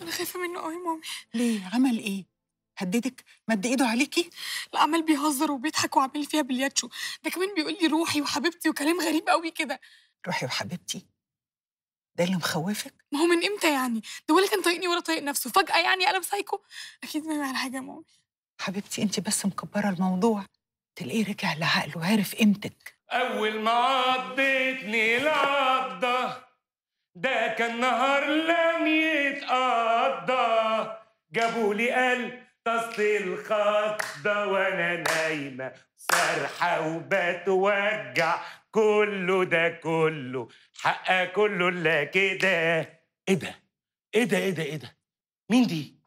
انا خايفه منه قوي مامي ليه عمل ايه هددك مد ايده عليكي لا عمال بيهزر وبيضحك وعامل فيها بلياتشو ده كمان بيقول لي روحي وحبيبتي وكلام غريب قوي كده روحي وحبيبتي ده اللي مخوفك ما هو من امتى يعني ده ولا كان طايقني ولا طايق نفسه فجاه يعني قلب سايكو اكيد ناوي على حاجه يا مامي حبيبتي انت بس مكبره الموضوع تلاقيه رجع لعقله وعارف قيمتك أول ما عضتني العضة ده كان نهار لم يتقضى جابوا لي قلب تصل الخضة وأنا نايمة سرحة وبتوجع كله ده كله حقها كله إلا كده إيه ده؟ إيه ده إيه ده إيه ده؟ مين دي؟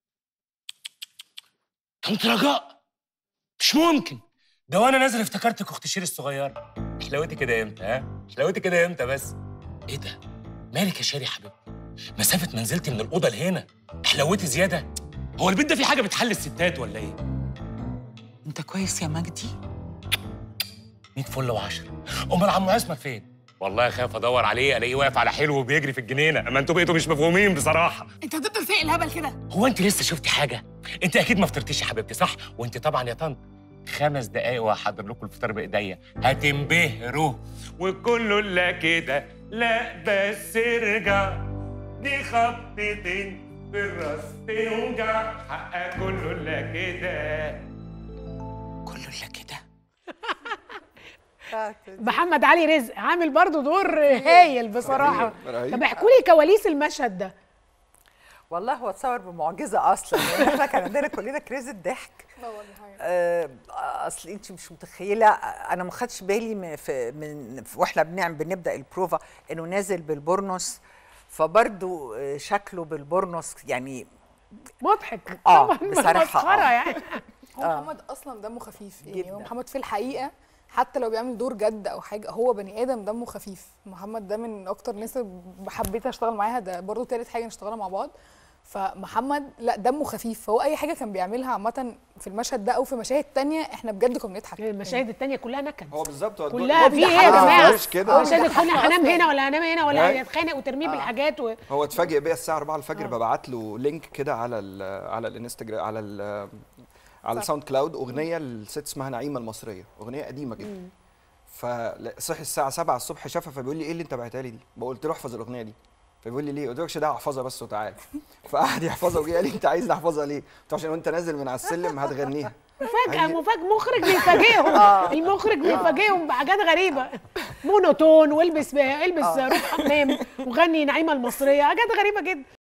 طنط رجاء مش ممكن ده وانا نازل افتكرتك اخت شيري الصغيره حلاوتي كده امتى ها حلاوتي كده امتى بس ايه ده مالك يا شيري يا حبيبتي مسافه ما نزلتي من الاوضه لهنا حلاوتي زياده هو البيت ده فيه حاجه بتحل الستات ولا ايه انت كويس يا مجدي 100 فل وعشرة امال عمو عصمت فين والله خايف ادور عليه الاقيه واقف على حلو وبيجري في الجنينه اما انتوا بقيتوا مش مفهومين بصراحه انت هتفضل سايق الهبل كده هو انت لسه شفتي حاجه انت اكيد ما فطرتيش يا حبيبتي صح وانت طبعا يا طنط خمس دقايق وهحضر لكم الفطار بايديا هتنبهروا وكله الا كده لا بس ارجع دي خبطتين في الراس توجع حقها كله الا كده كله الا كده محمد علي رزق عامل برضو دور هايل بصراحه رهيب. طب احكوا لي كواليس المشهد ده والله هو اتصور بمعجزه اصلا يعني احنا كان عندنا كلنا كريزه ضحك آه، اصل انت مش متخيله انا ما خدتش بالي من, في من في- واحنا بنعمل بنبدا البروفا انه نازل بالبورنوس فبرضو آه، شكله بالبورنوس يعني مضحك آه، طبعا بصراحة، مسخره آه. يعني هو محمد اصلا دمه خفيف يعني جداً. هو محمد في الحقيقه حتى لو بيعمل دور جد او حاجه هو بني ادم دمه خفيف محمد ده من اكتر الناس اللي حبيت اشتغل معاها ده برضو تالت حاجه نشتغلها مع بعض فمحمد لا دمه خفيف فهو اي حاجه كان بيعملها عامه في المشهد ده او في مشاهد تانية احنا بجد كنا بنضحك المشاهد التانية كلها نكد هو بالظبط هو كلها في ايه يا بيضحك. جماعه مش كده عشان كنا هنام هنا ولا هنام هنا ولا أي. هيتخانق وترميه بالحاجات و... هو اتفاجئ بيا الساعه 4 الفجر ببعت له لينك كده على ال على الانستجرام على ال على الساوند كلاود اغنيه لست اسمها نعيمه المصريه اغنيه قديمه جدا فصحي الساعه 7 الصبح شافها فبيقول لي ايه اللي انت بعتها لي دي قلت له احفظ الاغنيه دي فبيقول لي ليه؟ قلت له ده احفظها بس وتعالى فقعد يحفظها وجه قال لي انت عايز احفظها ليه؟ قلت له عشان وانت نازل من على السلم هتغنيها مفاجأة هي- مفاجأة مخرج بيفاجئهم المخرج بيفاجئهم بحاجات غريبة مونوتون والبس البس روح حمام وغني نعيمة المصرية حاجات غريبة جدا